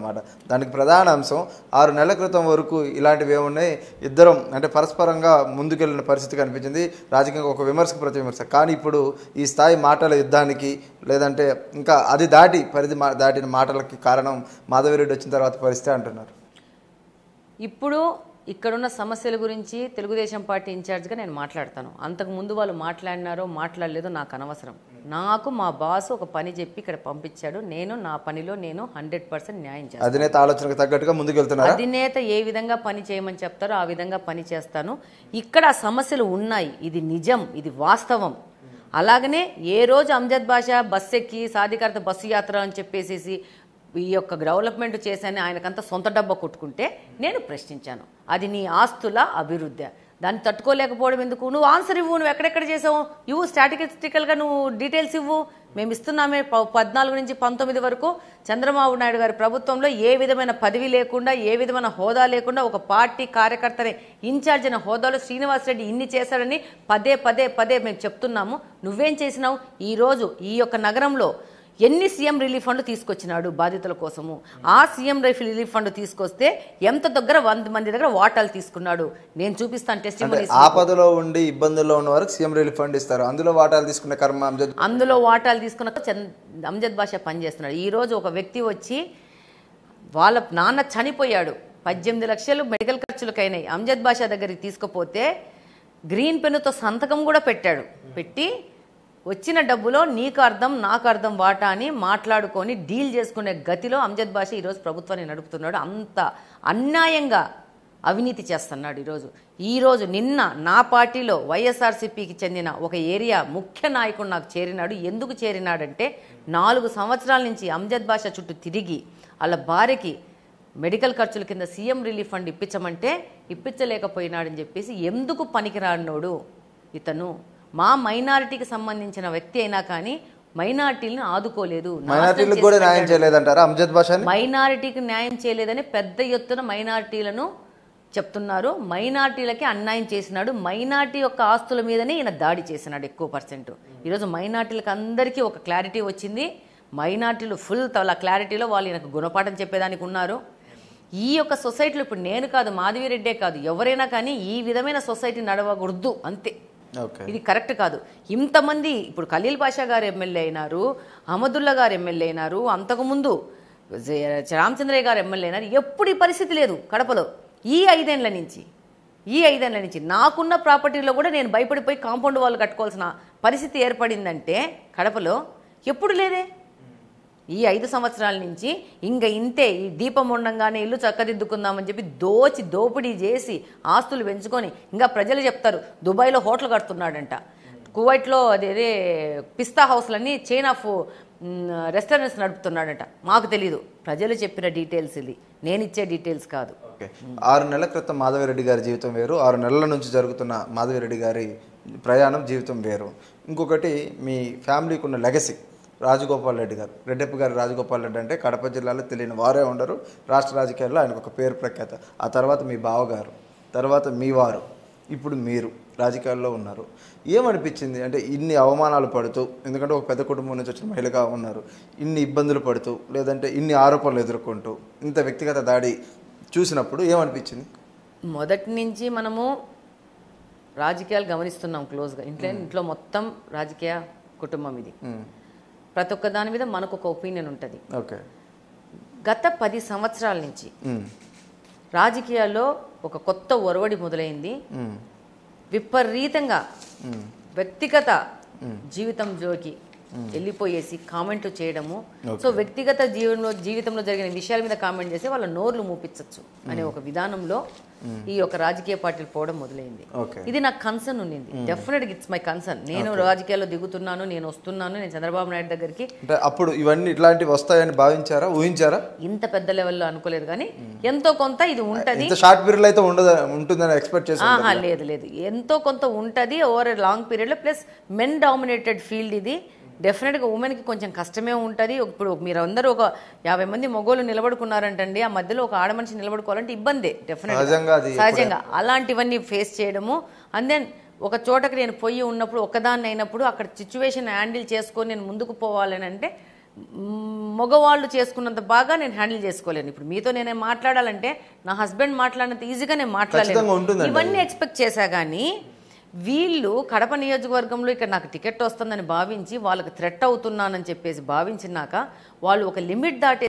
అనమాట దానికి ప్రధాన అంశం ఆరు నెలల క్రితం వరకు ఇలాంటివి ఏమున్నాయి ఇద్దరం అంటే పరస్పరంగా ముందుకెళ్ళిన పరిస్థితి కనిపించింది రాజకీయంగా ఒక విమర్శకు ప్రతి విమర్శ కానీ ఇప్పుడు ఈ స్థాయి మాటల యుద్ధానికి లేదంటే ఇంకా అది దాటి పరిధి మా- దాటిన మాటలకి కారణం మాధవిరెడ్డి వచ్చిన తర్వాత పరిస్థితి అంటున్నారు ఇప్పుడు ఇక్కడున్న సమస్యల గురించి తెలుగుదేశం పార్టీ ఇన్ఛార్జ్గా నేను మాట్లాడతాను అంతకు ముందు వాళ్ళు మాట్లాడినారో మాట్లాడలేదో నాకు అనవసరం నాకు మా బాస్ ఒక పని చెప్పి ఇక్కడ పంపించాడు నేను నా పనిలో నేను హండ్రెడ్ పర్సెంట్ న్యాయం చేస్తాను అధినేత ఆలోచనకు తగ్గట్టుగా ముందుకెళ్తున్నారా అధినేత ఏ విధంగా పని చేయమని చెప్తారో ఆ విధంగా పని చేస్తాను ఇక్కడ ఆ సమస్యలు ఉన్నాయి ఇది నిజం ఇది వాస్తవం అలాగనే ఏ రోజు అంజద్ బాషా బస్ ఎక్కి సాధికారత బస్సు యాత్ర అని చెప్పేసేసి ఈ యొక్క డెవలప్మెంట్ చేశాను ఆయనకంతా సొంత డబ్బా కొట్టుకుంటే నేను ప్రశ్నించాను అది నీ ఆస్తుల అభివృద్ధి దాన్ని తట్టుకోలేకపోవడం ఎందుకు నువ్వు ఆన్సర్ ఇవ్వు నువ్వు ఎక్కడెక్కడ చేసావు ఇవ్వు స్టాటిస్టికల్గా నువ్వు డీటెయిల్స్ ఇవ్వు మేము ఇస్తున్నామే ప- పద్నాలుగు నుంచి పంతొమ్మిది వరకు చంద్రబాబు నాయుడు గారి ప్రభుత్వంలో ఏ విధమైన పదవి లేకుండా ఏ విధమైన హోదా లేకుండా ఒక పార్టీ కార్యకర్తని ఇన్ఛార్జ్ అయిన హోదాలో శ్రీనివాసరెడ్డి ఇన్ని చేశాడని పదే పదే పదే మేము చెప్తున్నాము నువ్వేం చేసినావు ఈ రోజు ఈ యొక్క నగరంలో ఎన్ని సీఎం రిలీఫ్ ఫండ్ తీసుకొచ్చినాడు బాధితుల కోసము ఆ సీఎం రిలీఫ్ ఫండ్ తీసుకొస్తే ఎంత దగ్గర వంద మంది దగ్గర వాటాలు తీసుకున్నాడు నేను చూపిస్తాను అంటే టెస్టిమోనీస్ ఆపదలో ఉండి ఇబ్బందుల్లో ఉన్న వారికి సీఎం రిలీఫ్ ఫండ్ ఇస్తారు అందులో వాటాలు తీసుకునే కర్మ అంజద్ అందులో వాటాలు తీసుకున్న చంద్ అమ్జద్ బాషా పనిచేస్తున్నాడు ఈ రోజు ఒక వ్యక్తి వచ్చి వాళ్ళ నాన్న చనిపోయాడు పద్దెనిమిది లక్షలు మెడికల్ ఖర్చులకైనాయి అమ్జద్ బాషా దగ్గరికి తీసుకుపోతే గ్రీన్ పెన్నుతో సంతకం కూడా పెట్టాడు పెట్టి వచ్చిన డబ్బులో నీకు అర్థం నాకు అర్థం వాటా అని మాట్లాడుకొని డీల్ చేసుకునే గతిలో అమ్జద్ బాషా ఈరోజు ప్రభుత్వాన్ని నడుపుతున్నాడు అంత అన్యాయంగా అవినీతి చేస్తున్నాడు ఈరోజు ఈరోజు నిన్న నా పార్టీలో వైఎస్ఆర్సీపీకి చెందిన ఒక ఏరియా ముఖ్య నాయకుడు నాకు చేరినాడు ఎందుకు చేరినాడంటే నాలుగు సంవత్సరాల నుంచి అంజద్ బాషా చుట్టూ తిరిగి వాళ్ళ భార్యకి మెడికల్ ఖర్చుల కింద సీఎం రిలీఫ్ ఫండ్ ఇప్పించమంటే ఇప్పించలేకపోయినాడని చెప్పేసి ఎందుకు పనికిరానోడు ఇతను మా మైనారిటీకి సంబంధించిన వ్యక్తి అయినా కానీ మైనారిటీలను ఆదుకోలేదు నాశనం మైనార్టీలకు చేసి కూడా న్యాయం పెట్టాడు. చేయలేదంటారా అంజద్ బాషాని మైనారిటీకి న్యాయం చేయలేదని పెద్ద ఎత్తున మైనారిటీలను చెప్తున్నారు మైనారిటీలకి అన్యాయం చేసినాడు మైనారిటీ యొక్క ఆస్తుల మీదనే ఈయన దాడి చేసినాడు ఎక్కువ పర్సెంట్ ఈరోజు మైనారిటీలకు అందరికీ ఒక క్లారిటీ వచ్చింది మైనారిటీలు ఫుల్ తల క్లారిటీలో వాళ్ళు ఈయనకు గుణపాఠం చెప్పేదానికి ఉన్నారు ఈ యొక్క సొసైటీలో ఇప్పుడు నేను కాదు మాధవిరెడ్డే కాదు ఎవరైనా కానీ ఈ విధమైన సొసైటీ నడవకూడదు అంతే ఓకే ఇది కరెక్ట్ కాదు ఇంతమంది ఇప్పుడు ఖలీల్ పాషా గారు ఎమ్మెల్యే అయినారు అహ్మదుల్లా గారు ఎమ్మెల్యే అయినారు అంతకుముందు జే- రామచంద్రయ్య గారు ఎమ్మెల్యే అయినారు ఎప్పుడు ఈ పరిస్థితి లేదు కడపలో ఈ ఐదేళ్ల నుంచి ఈ ఐదేళ్ల నుంచి నాకున్న ప్రాపర్టీలో కూడా నేను భయపడిపోయి కాంపౌండ్ వాళ్ళు కట్టుకోవాల్సిన పరిస్థితి ఏర్పడిందంటే కడపలో ఎప్పుడు లేదే ఈ ఐదు సంవత్సరాల నుంచి ఇంక ఇంతే ఈ దీపం ఉండంగానే ఇల్లు చక్కదిద్దుకుందామని చెప్పి దోచి దోపిడీ చేసి ఆస్తులు పెంచుకొని ఇంకా ప్రజలు చెప్తారు దుబాయ్లో హోటల్ కడుతున్నాడంట కువైట్లో అదేదే పిస్తా హౌస్లన్నీ చైన్ ఆఫ్ రెస్టారెంట్స్ నడుపుతున్నాడంట మాకు తెలీదు ప్రజలు చెప్పిన డీటెయిల్స్ ఇది నేను ఇచ్చే డీటెయిల్స్ కాదు ఓకే ఆరు నెలల క్రితం మాధవిరెడ్డి గారి జీవితం వేరు ఆరు నెలల నుంచి జరుగుతున్న మాధవిరెడ్డి గారి ప్రయాణం జీవితం వేరు ఇంకొకటి మీ ఫ్యామిలీకి ఉన్న లెగసీ రాజగోపాల్ రెడ్డి గారు రెడ్డప్ప గారి రాజగోపాల్ రెడ్డి అంటే కడప జిల్లాలో తెలియని వారే ఉండరు రాష్ట్ర రాజకీయాల్లో ఆయనకు ఒక పేరు ప్రఖ్యాత ఆ తర్వాత మీ బావగారు తర్వాత మీ వారు ఇప్పుడు మీరు రాజకీయాల్లో ఉన్నారు ఏమనిపించింది అంటే ఇన్ని అవమానాలు పడుతూ ఎందుకంటే ఒక పెద్ద కుటుంబం నుంచి వచ్చిన మహిళగా ఉన్నారు ఇన్ని ఇబ్బందులు పడుతూ లేదంటే ఇన్ని ఆరోపణలు ఎదుర్కొంటూ ఇంత వ్యక్తిగత దాడి చూసినప్పుడు ఏమనిపించింది మొదటి నుంచి మనము రాజకీయాలు గమనిస్తున్నాం క్లోజ్గా ఇంట్లో ఇంట్లో మొత్తం రాజకీయ కుటుంబం ఇది మ్మ్. ప్రతి ఒక్క దాని మీద మనకు ఒక ఒపీనియన్ ఉంటుంది ఓకే గత పది సంవత్సరాల నుంచి మ్మ్. రాజకీయాల్లో ఒక కొత్త ఒరవడి మొదలైంది మ్మ్. విపరీతంగా మ్మ్. వ్యక్తిగత జీవితం జోకి వెళ్ళిపోయేసి కామెంట్లు చేయడము Okay. సో వ్యక్తిగత జీవనంలో జీవితంలో జరిగిన విషయాల మీద కామెంట్ చేసి వాళ్ళ నోర్లు మూపించవచ్చు అనే ఒక విధానంలో ఈ యొక్క రాజకీయ పార్టీలు పోవడం మొదలైంది ఓకే ఇది నాకు కన్సర్న్ ఉన్నింది డెఫినెట్ ఇట్స్ మై కన్సర్న్ నేను రాజకీయాల్లో దిగుతున్నాను నేను వస్తున్నాను నేను చంద్రబాబు నాయుడు దగ్గరికి అంటే అప్పుడు ఇవన్నీ ఇట్లాంటివి వస్తాయని భావించారా ఊహించారా ఇంత పెద్ద లెవెల్లో అనుకోలేదు కానీ ఎంతో కొంత ఇది ఉంటది ఇంత షార్ట్ పీరియడ్ అయితే ఉండదు ఉంటుందని ఎక్స్పెక్ట్ చేసి ఆహా లేదు లేదు ఎంతో కొంత ఉంటుంది ఓవర్ లాంగ్ పీరియడ్లో ప్లస్ మెన్ డామినేటెడ్ ఫీల్డ్ ఇది డెఫినెట్గా ఉమెన్కి కొంచెం కష్టమే ఉంటుంది ఇప్పుడు మీరు అందరూ ఒక యాభై మంది మగోళ్ళు నిలబడుకున్నారంటండి ఆ మధ్యలో ఒక ఆడ మనిషి నిలబడుకోవాలంటే ఇబ్బందే డెఫినెట్ సహజంగా అది సహజంగా అలాంటివన్నీ ఫేస్ చేయడము అండ్ దెన్ ఒక చోటకి నేను పోయి ఉన్నప్పుడు ఒకదాన్ని అయినప్పుడు అక్కడ సిచ్యువేషన్ హ్యాండిల్ చేసుకొని నేను ముందుకు పోవాలని అంటే మ్, మగవాళ్ళు చేసుకున్నంత బాగా నేను హ్యాండిల్ చేసుకోలేను ఇప్పుడు మీతో నేనే మాట్లాడాలంటే నా హస్బెండ్ మాట్లాడినంత ఈజీగా నేను ఖచ్చితంగా మాట్లాడలేను ఉంటుందండి ఇవన్నీ ఎక్స్పెక్ట్ చేశా కానీ వీళ్ళు కడప నియోజకవర్గంలో ఇక్కడ నాకు టికెట్ వస్తుందని భావించి వాళ్ళకి థ్రెట్ అవుతున్నానని చెప్పేసి భావించినాక వాళ్ళు ఒక లిమిట్ దాటే